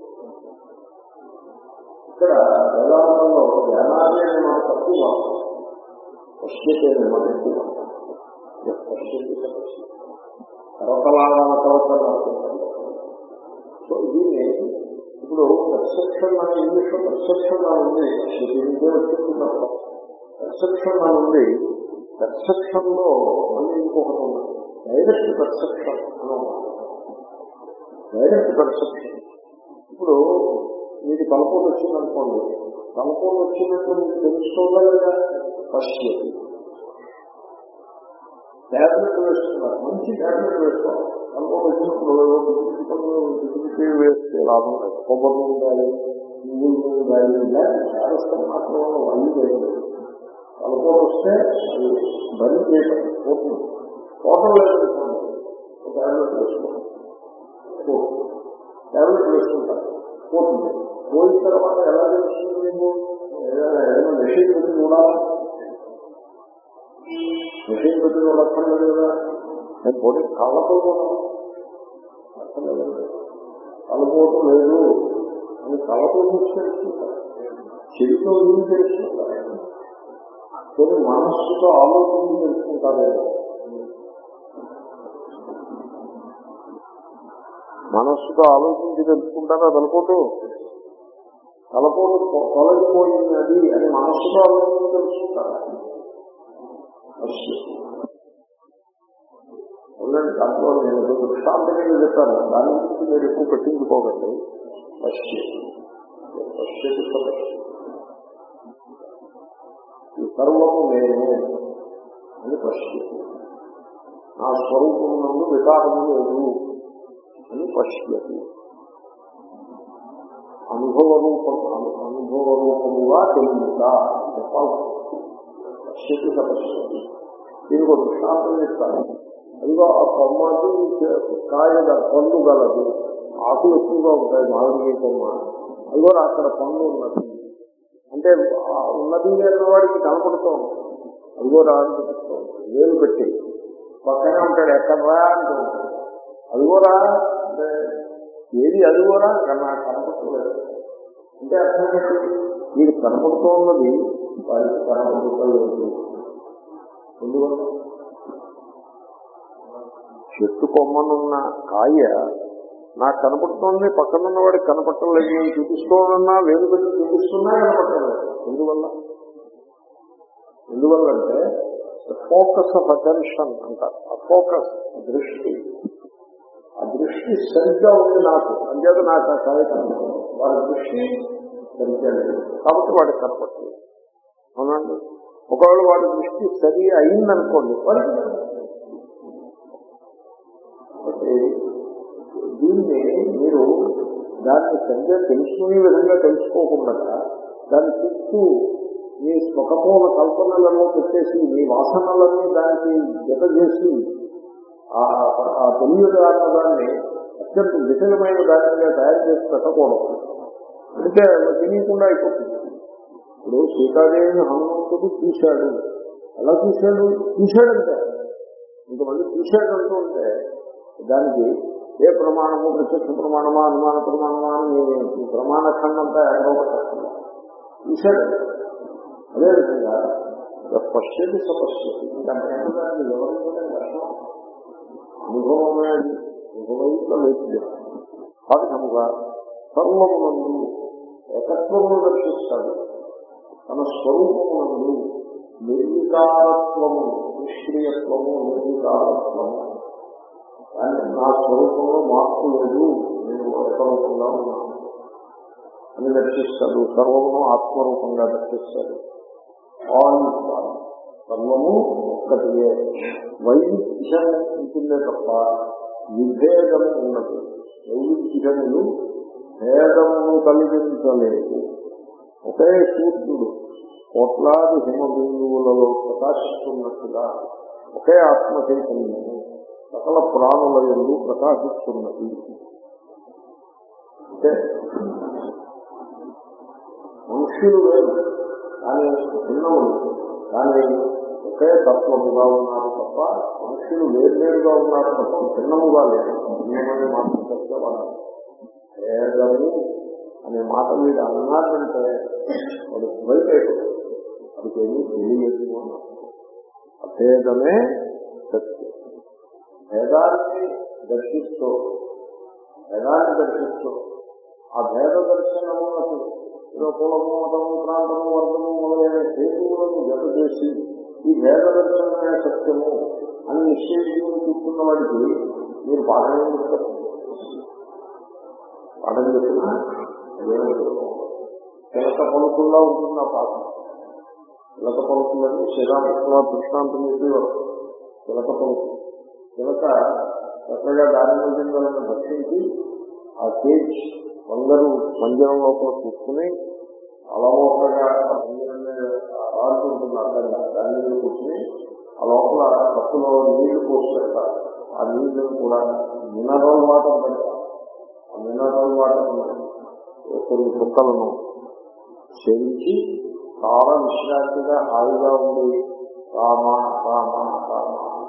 Speaker 1: ఇక్కడ వేదాంతంలో జ్ఞానాన్ని అనే మాట తక్కువ పశ్యతి అనే మాట ఎక్కువ పశ్యతి సమస్య కరతలాగా కరతలు సో దీన్ని ఇప్పుడు పర్సెప్షన్ అని ఇంగ్లీష్ లో పర్సెప్షన్ అని ఉంది దీనికే వచ్చింది పర్సెప్షన్ అని ఉంది పర్సెప్షన్ లో మళ్ళీ ఇంకొకటి ఉంది డైరెక్ట్ పర్సెప్షన్ అని ఉంది డైరెక్ట్ పర్సెప్షన్ ఇప్పుడు మీకు తలపోటు వచ్చిందనుకోండి తలపోటు వచ్చినట్టు మీకు తెలుసుకోగా లేదా పశ్యతి ట్యాబ్లెట్ వేస్తున్నారు మంచి ట్యాబ్లెట్ వేసుకోవాలి తలపోటు వచ్చినప్పుడు డిగ్రీ వేస్తే లాభం లేదు కొబ్బరి నూనె గాలి నువ్వుల నూనె గాలి ఇలాంటి శాస్త్రం మాత్రం అన్ని లేదు తలపోటు వస్తే అది బలి చేయడం పోతుంది పోవడం లేదనుకోండి ఒక ట్యాబ్లెట్ వేసుకోండి ట్యాబ్లెట్ వేసుకుంటారు పోతుంది పోయిన తర్వాత ఎలా తెలుస్తుంది మీకు ఏదైనా ఏదైనా మెషిన్ పెట్టి చూడాలా మెషిన్ పెట్టి చూడక్కర్లేదు కదా నేను పోటీ కళ్ళతో కూడా అక్కర్లేదు కలపోవటం లేదు అని కళ్ళతో చూసి తెలుసుకుంటారు చెవితో చూసి తెలుసుకుంటారు కొన్ని మనస్సుతో ఆలోచన తెలుసుకుంటారేమో మనస్సుతో ఆలోచించి తెలుసుకుంటారా తలపోటు తలపోటు తొలగిపోయినది అని మనస్సుతో ఆలోచించి తెలుసుకుంటారా ఉండండి దాంట్లో నేను దృష్టాంతంగా చెప్పాను దాని గురించి మీరు ఎక్కువ పట్టించుకోకండి ఈ సర్వము నేను అని పశ్యతి నా స్వరూపం నందు వికారము లేదు అని పశ్యతి అనుభవ రూపం అనుభవ రూపముగా తెలియదా చెప్పాలి పశ్యతి పశ్యతి దీనికి ఒక దృష్టాంతం చెప్తాను అదిగో ఆ కొమ్మకి కాయ పండు గలదు ఆకులు ఎక్కువగా ఉంటాయి మామిడి కొమ్మ అదిగో అక్కడ పండు ఉన్నది అంటే ఆ ఉన్నది వాడికి కనపడుతూ ఉంటుంది అదిగో రా అని చెప్తూ ఉంటుంది వేలు పెట్టి పక్కనే ఉంటాడు ఎక్కడ రా అంటూ ఉంటాడు అదిగోరా అంటే ఏది అదిగోరా నాకు కనపడలేదు అంటే అర్థం ఏంటి వీడు కనపడుతోన్నది వారికి కనపడుతలేదు ఎందువల్ల చెట్టు కొమ్మనున్న కాయ నాకు కనపడుతోంది పక్కనున్న వాడికి కనపడలేదు నేను చూపిస్తోనన్నా వేలు పెట్టి చూపిస్తున్నా కనపడలేదు ఎందువల్ల ఎందువల్లంటే ఫోకస్ ఆఫ్ అటెన్షన్ అంటారు ఆ ఫోకస్ దృష్టి ఆ దృష్టి సరిగ్గా ఉంది నాకు అంచేత నాకు ఆ కాయ కనపడదు వాడి దృష్టి సరిగ్గా లేదు కాబట్టి వాడికి కనపడలేదు అవునండి ఒకవేళ వాడి దృష్టి సరి అయిందనుకోండి వాడికి కనపడలేదు. కాబట్టి దీన్ని మీరు దాన్ని సరిగ్గా తెలుసుకునే విధంగా తెలుసుకోకుండా దాని చుట్టూ మీ స్వకపోల కల్పనలలో పెట్టేసి మీ వాసనలన్నీ దానికి జత చేసి ఆ- ఆ తెలియదు అన్నదాన్ని అత్యంత విశలమైన దానిగా తయారు చేసి పెట్టకూడదు అంటే అది తెలియకుండా అయిపోతుంది ఇప్పుడు సీతాదేవిని హనుమంతుడు చూశాడు ఎలా చూశాడు చూశాడంటే ఇంతమంది చూశాడంటూ ఉంటే దానికి ఏ ప్రమాణము ప్రత్యక్ష ప్రమాణమా అనుమాన ప్రమాణమా అని మీ ప్రమాణ ఖండంతా ఎక్కడో పెట్టకుండా చూశాడు అదేవిధంగా పశ్యతి సపశ్యతి దాని దాన్ని వివరించడం కష్టం అనుభవమే అది అనుభవంలో లేదు ఆ విధముగా సర్వమునందు ఏకత్వమును దర్శిస్తాడు తన స్వరూపమునందు నిర్వికారత్వము నిష్క్రియత్వము నిర్వికారత్వము కానీ నా స్వరూపంలో మార్పు లేదు నేను ఏకరూపంగా ఉన్నాను అని దర్శిస్తాడు సర్వమును ఆత్మరూపంగా దర్శిస్తాడు ఆల్ సర్వము ఒక్కటియే వైవిధ్యం ఉంటుందే తప్ప విభేదము ఉన్నది వైవిధ్యములు భేదమును కలిగించలేదు ఒకే సూర్యుడు కోట్లాది హిమ బిందువులలో ప్రకాశిస్తున్నట్టుగా ఒకే ఆత్మ చైతన్యము సకల ప్రాణుల ఎందు ప్రకాశిస్తున్నది అంటే మనుష్యులు వేరు కానీ భిన్నములు కానీ ఒకే తత్వముగా ఉన్నారు తప్ప మనుష్యులు వేర్వేరుగా ఉన్నారు తప్ప భిన్నముగా లేదు భిన్నమనే మాట చెప్తేవాడు భేదము అనే మాట వీడు అన్నాడంటే వాడు బయట వాడికి ఏమీ తెలియదు అన్నారు అభేదమే సత్యం భేదాన్ని దర్శిస్తూ భేదాన్ని దర్శిస్తూ ఆ భేద దర్శనమునకు ఏదో కులము మతము ప్రాంతము వర్గము మొదలైన హేతువులను జత చేసి ఈ భేద దర్శనమే సత్యము అని నిశ్చయించుకుని చూస్తున్న వాడికి మీరు పాఠం ఏం చెప్తారు పాఠం చెప్పినా అదేమో చిలక పలుకుల్లో ఉంటుంది ఆ పాఠం చిలక పలుకులని శ్రీరామకృష్ణ దృష్టాంతం చెప్పేవారు చిలక పలుకు చిలక చక్కగా దాని మందిరాలను భక్షించి ఆ కేజ్ బంగారు మందిరం లోపల కూర్చుని అలవోకగా ఆ మందిరం మీద ఆడుకుంటున్న అర్థంగా దాని మీద కూర్చుని ఆ లోపల కప్పులో నీళ్లు పోసి పెడతారు ఆ నీళ్లను కూడా మినరల్ వాటర్ పెడతారు ఆ మినరల్ వాటర్ కొన్ని కుక్కలను సేవించి చాలా విశ్రాంతిగా హాయిగా ఉండి రామ రామ రామ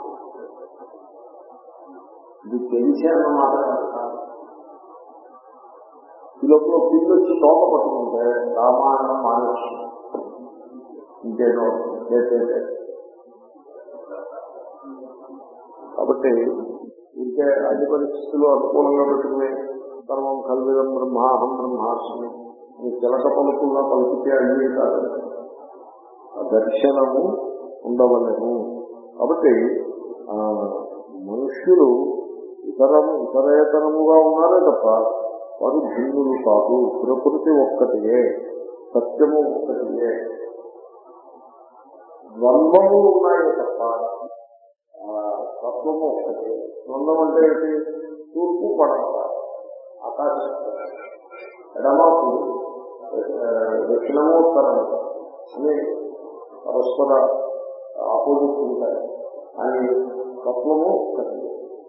Speaker 1: ఇది తెలిసే అన్నమాట కాదు. ఈ లోపల పిల్లి వచ్చి తోక పట్టుకుంటే రామాయణం మానేసి ఇంకేదో చేసేదే కాబట్టి ఇంకే అన్ని పరిస్థితులు అనుకూలంగా పెట్టుకుని సర్వం కల్విదం బ్రహ్మ అహం బ్రహ్మాస్మి ఈ చిలక పలుకుల్లో పలికితే అయ్యే కాదు ఆ దర్శనము ఉండవలేము కాబట్టి ఆ మనుష్యులు ఇతరము ఇతరేతరముగా ఉన్నారే తప్ప వారు భిన్నులు కాదు ప్రకృతి ఒక్కటియే సత్యము ఒక్కటియే ద్వంద్వములు ఉన్నాయి తప్ప ఆ, తత్వము ఒక్కటే ద్వంద్వం అంటే ఏంటి తూర్పు పడవ ఆకాశం ఎడమాపు దక్షిణమోత్తరం అని పరస్పర ఆపోజిట్ ఉంటాయి అని తత్వము ఒక్కటి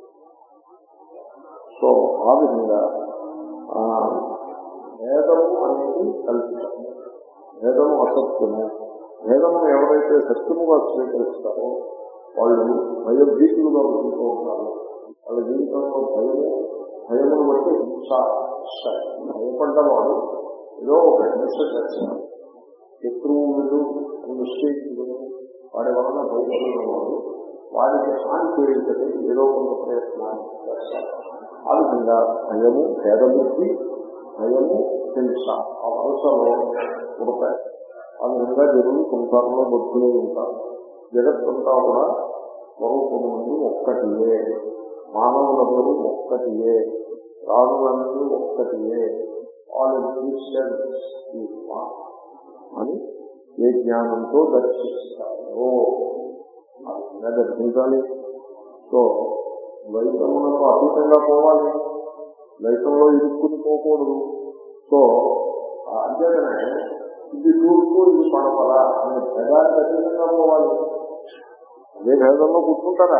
Speaker 1: సో ఆ విధంగా ఆ, భేదము అనేది కల్పితము భేదము అసత్యము భేదము ఎవరైతే సత్యముగా స్వీకరిస్తారో వాళ్ళు భయభీతులుగా ఉంటూ ఉంటారు వాళ్ళ జీవితంలో భయము భయమును బట్టి హింస వస్తాయి భయపడ్డవాడు ఏదో ఒక హింస చేస్తాడు శత్రువు వీడు నిశ్చయించుకుని వాడి వలన భయపడిన వాడు వాడికి హాని చేయించడం ఏదో కొంత ప్రయత్నాలు చేస్తారు ఆ విధంగా భయము భేదబుద్ధి భయము హింస ఆ వరుసలో ఉంటాయి ఆ విధంగా జరుగు సంసారంలో బుద్ధులు ఉంటారు జగత్తంతా కూడా స్వరూపము నుండి ఒక్కటియే మానవులందరూ ఒక్కటియే రాజులన్నీ ఒక్కటియే ఆల్ ఎగ్జిస్టెన్స్ అని ఏ జ్ఞానంతో దర్శిస్తారు అలా దర్శించాలి సో ద్వైతమునకు అతీతంగా పోవాలి ద్వైతంలో ఇరుక్కుని పోకూడదు సో అంతేగానే ఇది తూర్పు ఇది పడవల అనే భేదానికి అతీతంగా పోవాలి అదే భేదంలో కూర్చుంటారా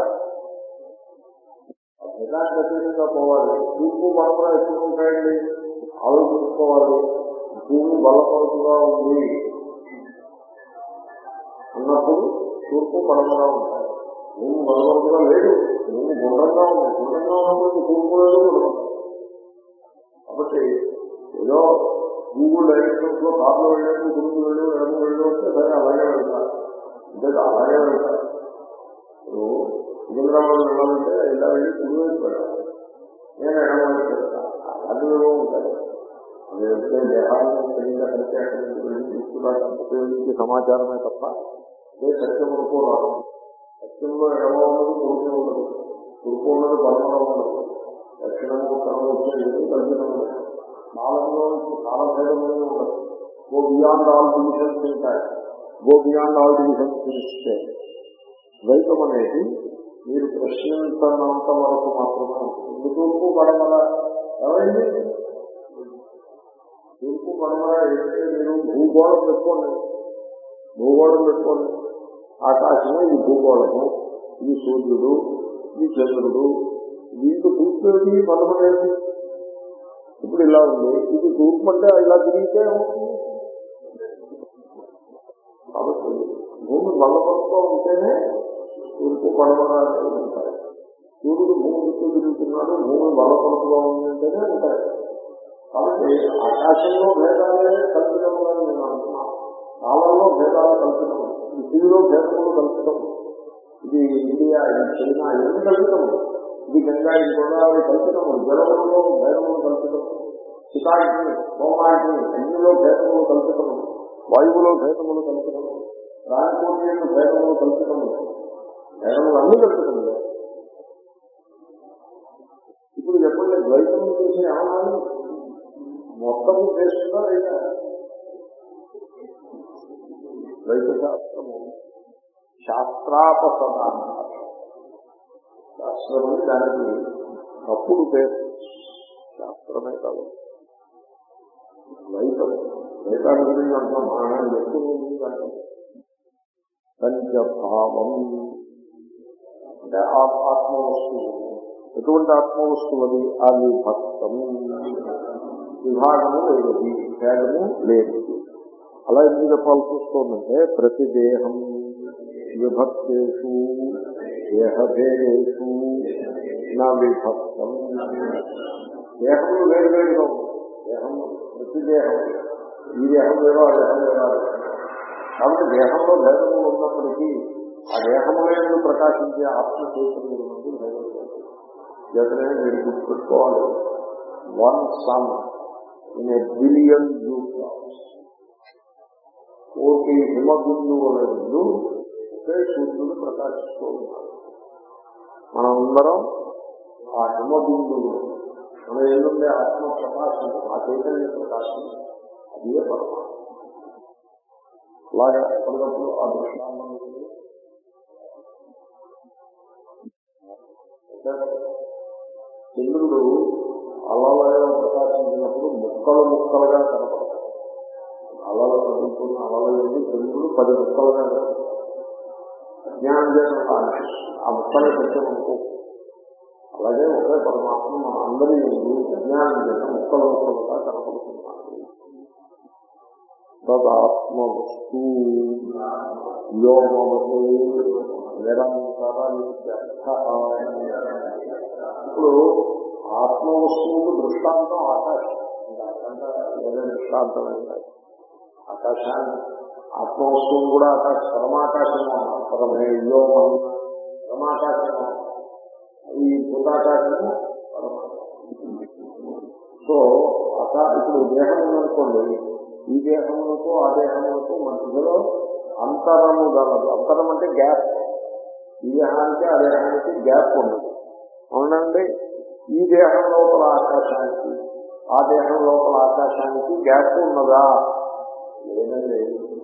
Speaker 1: ఆ భేదానికి అతీతంగా పోవాలి తూర్పు పడవల ఎప్పుడు ఉంటాయండి ఆలోచించుకోవాలి భూమి బలపరుపుగా ఉంది అన్నప్పుడు తూర్పు పడవగా ఉంటాయి భూమి బలపరుపుగా లేదు భూమి గుండ్రంగా ఉంది గుండ్రంగా ఉన్నప్పుడు తూర్పు లేదు పడవ కాబట్టి ఏదో గూగుల్ డైరెక్షన్స్ లో కార్లో వెళ్ళాడు గురువు వెళ్ళు ఎడమ వెళ్ళు వస్తే సరే అలాగే వెళ్తారు అంటే అలాగే వెళ్తారు ఇప్పుడు సికింద్రాబాద్ వెళ్ళాలంటే ఇలా వెళ్ళి కుడి వైపు వెళ్ళాలి నేను ఎడమ వైపు వెళ్తాను అలాంటివి ఉంటాయి అది వెళ్తే దేహాన్ని సరిగ్గా కలిసి అక్కడి నుంచి వెళ్ళి తీసుకురావడానికి ఉపయోగించే సమాచారమే తప్ప అదే సత్యం అనుకోరాదు సత్యంలో ఎడమ ఉన్నది కురుపు ఉండదు కురుపు ఉన్నది బలంగా ఉండదు దక్షిణం ఉత్తరం వచ్చేది కల్పితం ఉండదు కాలంలో కాలభేదం అనేది ఉండదు గో బియాండ్ ఆల్ డివిజన్స్ ఉంటాయి గో బియాండ్ ఆల్ డివిజన్స్ ఇస్తే ద్వైతం అనేది మీరు ప్రశ్నించినంత వరకు మాత్రమే ఉంటుంది తూర్పు పడమల ఎవరైంది తూర్పు పడమల ఏంటంటే మీరు భూగోళం పెట్టుకోండి భూగోళం పెట్టుకోండి ఆకాశము ఇది భూగోళము ఇది సూర్యుడు ఇది చంద్రుడు వీటి తూర్పు పడమలేదు ఇప్పుడు ఇలా ఉంది ఇది తూర్పు అంటే ఇలా తిరిగితే ఏమవుతుంది కాబట్టి భూమి బలపరుస్తూ ఉంటేనే తూర్పు పడమర అనేవి ఉంటాయి సూర్యుడు భూమి చుట్టూ తిరుగుతున్నాడు భూమి బలపరుపుగా ఉందంటేనే ఉంటాయి కాబట్టి ఆకాశంలో భేదాలే కల్పితముగా నేను అంటున్నాను కాలంలో భేదాలు కల్పితం పృథివీలో భేదములు కల్పితం ఇది ఇండియా ఇది చైనా ఇవన్నీ కల్పితము ఇది గంగా ఇది గోదావరి కల్పితము జలములలో భేదములు కల్పితం చికాకి సోమాకి అగ్నిలో భేదములు కల్పితము వాయువులో భేదములు కల్పితము రాజకోటి భేదములు కల్పితము భేదములు అన్ని కల్పితములే ఇప్పుడు చెప్పండి ద్వైతం చూసి ఏమన్నా మొత్తం చేస్తుందా లేదా ద్వైత శాస్త్రము శాస్త్రాపసదాన శాస్త్రం అని దానికి తప్పుడు పేరు శాస్త్రమే కాదు ద్వైతం ద్వైతాన్ని గురించి అంటాం ఆయన వ్యక్తి గురించి అంటాం పంచభావం అంటే ఆత్మ వస్తువు ఎటువంటి ఆత్మ వస్తువు అది ఆ విభక్తం విభాగము లేనిది భేదము లేనిది అలా ఎందుకు చెప్పాల్సి వస్తుందంటే ప్రతి దేహం విభక్తేషు దేహభేదేషు నా విభక్తం దేహములు వేరు వేరుగా దేహం ప్రతి దేహం ఈ దేహం వేరో ఆ దేహం వేరో కాబట్టి దేహంలో భేదములు ఉన్నప్పటికీ ఆ దేహములను ప్రకాశించే ఆత్మ చైతన్యం నుండి భేదం జతనే మీరు గుర్తుపెట్టుకోవాలి one sun in a billion యూట్రాన్స్ కోటి హిమ బిందువుల ముందు ఒకే సూర్యుడు ప్రకాశిస్తూ ఉన్నారు మనందరం ఆ హిమ బిందువులు మన ఏదుండే ఆత్మ ప్రకాశం ఆ చైతన్య ప్రకాశం అదే పరమాత్మ అలాగా ఎప్పటికప్పుడు ఆ దృష్టాంతం చంద్రుడు అలలలో ప్రకాశించినప్పుడు ముక్కలు ముక్కలుగా కనపడతాయి అలల కదులుతున్న అలల నుండి చంద్రుడు పది ముక్కలుగా కనపడతాయి అజ్ఞానం చేసిన ఆ ముక్కలే సత్యమనుకో అలాగే ఒకే పరమాత్మ మన అందరి అజ్ఞానం చేత ముక్కలు ముక్కలుగా కనపడుతున్నాడు తదాత్మ వస్తు వ్యోమవతు నిరంతర ఇప్పుడు ఆత్మ వస్తువుకు దృష్టాంతం ఆకాశం ఇంకా అంతకంటే వేరే దృష్టాంతం ఏం లేదు ఆకాశాన్ని ఆత్మవస్తువును కూడా ఆకాశ పరమాకాశము అన్నాం. పరమేయో పరమాకాశము ఈ భూతాకాశము పరమాకాశము సో అకా ఇప్పుడు దేహం ఉందనుకోండి ఈ దేహములకు ఆ దేహములకు మధ్యలో అంతరము గలదు అంతరం అంటే గ్యాప్ ఈ దేహానికి ఆ దేహానికి గ్యాప్ ఉండదు అవునండి ఈ దేహం లోపల ఆకాశానికి ఆ దేహం లోపల ఆకాశానికి గ్యాప్ ఉన్నదా లేదండి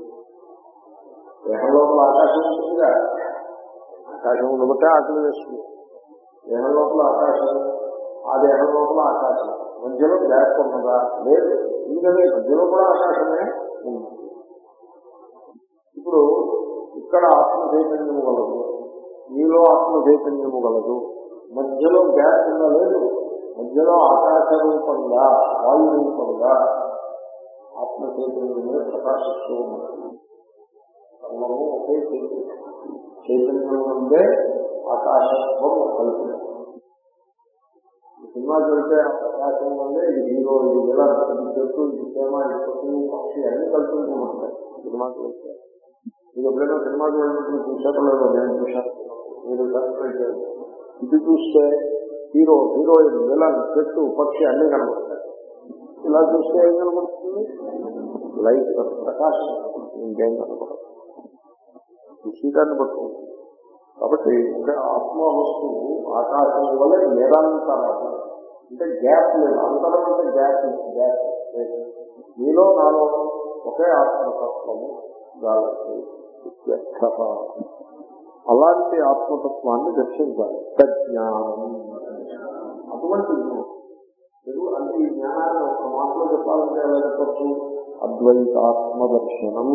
Speaker 1: దేహం లోపల ఆకాశం ఉంటుందిగా ఆకాశం ఉండబట్టే ఆకలి వేస్తుంది దేహం లోపల ఆకాశం ఆ దేహం లోపల ఆకాశం మధ్యలో గ్యాప్ ఉన్నదా లేదు ఎందుకంటే మధ్యలో కూడా ఆకాశమే ఉంది ఇప్పుడు ఇక్కడ ఆత్మ చైతన్యము గలదు మీలో ఆత్మ చైతన్యము గలదు మధ్యలో గ్యాప్ ఉందా లేదు మధ్యలో ఆకాశ రూపంగా వాయు రూపంగా ఆత్మ చైతన్యమే ప్రకాశిస్తూ ఉన్నది సర్వము ఒకే చైతన్యం చైతన్యం ఉందే ఆకాశత్వం కలిపి సినిమాకి వెళ్తే ఆ ప్రకాశం వల్లే ఇది హీరో ఇది విలన్ ఇది చెట్టు ఇది ప్రేమ ఇది పశువు పక్షి అన్ని కలుపుకుంటూ ఉంటాయి సినిమాకి వెళ్తే మీరు ఎప్పుడైనా సినిమాకి వెళ్ళినప్పుడు చూసారో లేదో నేను చూశాను మీరు కన్సల్ట్ చేయండి ఇది చూస్తే హీరో హీరోయిన్ విలన్ చెట్టు పక్షి అన్ని కనబడతాయి ఇలా చూస్తే ఏం కనబడుతుంది లైట్ ప్రకాశం ఇంకేం కనబడదు చూసేదాన్ని పట్టుకుంటుంది కాబట్టి ఇంకా ఆత్మ వస్తువు ఆకాశం వల్ల నిరంతరం అంటే గ్యాప్ లేదు అంతరం అంటే గ్యాప్ గ్యాప్ లేదు మీలో నాలో ఒకే ఆత్మతత్వము గాలి ఇత్యర్థః. అలాంటి ఆత్మతత్వాన్ని దర్శించాలి ప్రజ్ఞానం అటువంటి జ్ఞానం. తెలుగు అంటే ఈ జ్ఞానాన్ని ఒక మాటలో చెప్పాలంటే ఎలా చెప్పచ్చు అద్వైతాత్మ దర్శనం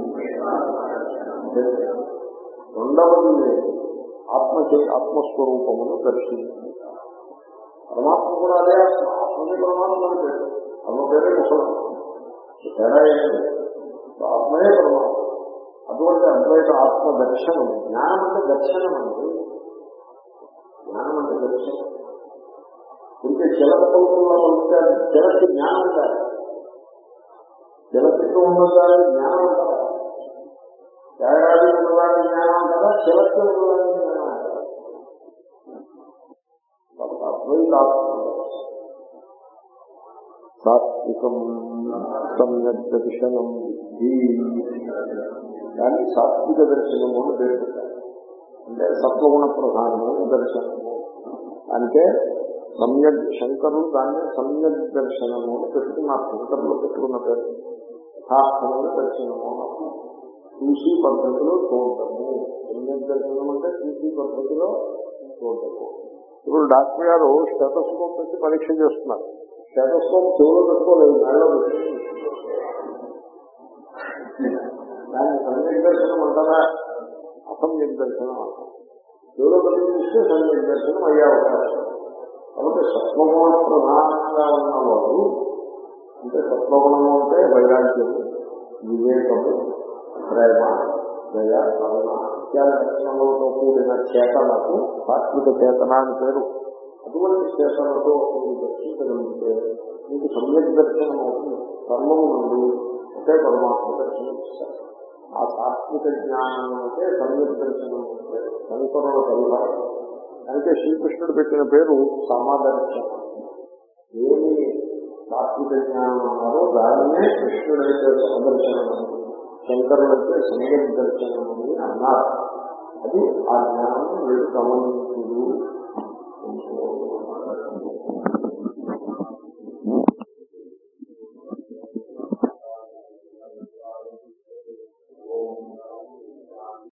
Speaker 1: రెండవది లేదు ఆత్మ చే- ఆత్మస్వరూపమును దర్శించింది పరమాత్మ కూడా అదే ఆత్మ ఆత్మనే పరమాత్మ అని పేరు అమ్మ పేరే ముసలం తేడా ఏంటి ఆత్మయే పరమాత్మ అటువంటి అద్వైత ఆత్మ దర్శనం జ్ఞానం అంటే దర్శనం అండి జ్ఞానం అంటే దర్శనం ఇంకే చిలక పలుకుల్లో ఉంటే అది చిలకి జ్ఞానం కాదు చిలకతో ఉన్నదాన్ని జ్ఞానం అంటారా త్యాగాది ఉన్నదాన్ని జ్ఞానం అంటారా చిలక ఉన్నదాన్ని జ్ఞానం అంటారా కాబట్టి అద్వైత ఆత్మ దర్శనం సాత్వికం సమ్యక్ దర్శనం విద్ధి దాన్ని సాత్విక దర్శనము అని పేరు పెట్టారు అంటే సత్వగుణ ప్రధానమైన దర్శనము అంటే సమ్యక్ శంకరులు దాన్ని సమ్యక్ దర్శనము అని పెట్టుకున్నారు శంకరులు పెట్టుకున్న పేరు యథార్థమైన దర్శనము అని అర్థం. చూసి పద్ధతిలో చూడటము సమ్యక్ దర్శనం అంటే చూసి పద్ధతిలో చూడటము ఇప్పుడు డాక్టర్ గారు స్టెటోస్కోప్ పెట్టి పరీక్ష చేస్తున్నారు స్టెటోస్కోప్ చెవులో పెట్టుకోలేదు మెడలో పెట్టుకుని దాన్ని సమ్యక్ దర్శనం అంటారా అసమ్యక్ దర్శనం అంటారు చెవులో పెట్టి చూస్తే సమ్యక్ దర్శనం అయ్యే అవకాశం కాబట్టి సత్వగుణ ప్రధానంగా ఉన్నవాడు అంటే సత్వగుణము అంటే వైరాగ్యము వివేకము ప్రేమ దయ కరుణ ఇత్యాది లక్షణములతో కూడిన చేతనకు సాత్విక చేతన అని పేరు అటువంటి చేతనతో మీరు దర్శించగలిగితే మీకు సమ్యక్ దర్శనం అవుతుంది కర్మము నుండి ఒకే పరమాత్మ దర్శనం ఇస్తారు ఆ సాత్విక జ్ఞానం అంటే సమ్యక్ దర్శనం అంటే శంకరుల పరిహారం అందుకే శ్రీకృష్ణుడు పెట్టిన పేరు సమాదర్శనం ఏమి సాత్విక జ్ఞానం అన్నారో దానినే కృష్ణుడైతే సమదర్శనం అన్నారు. శంకరులైతే సమ్యక్ దర్శనం అని అన్నారు అది ఆ జ్ఞానం వీడు గమనించుడు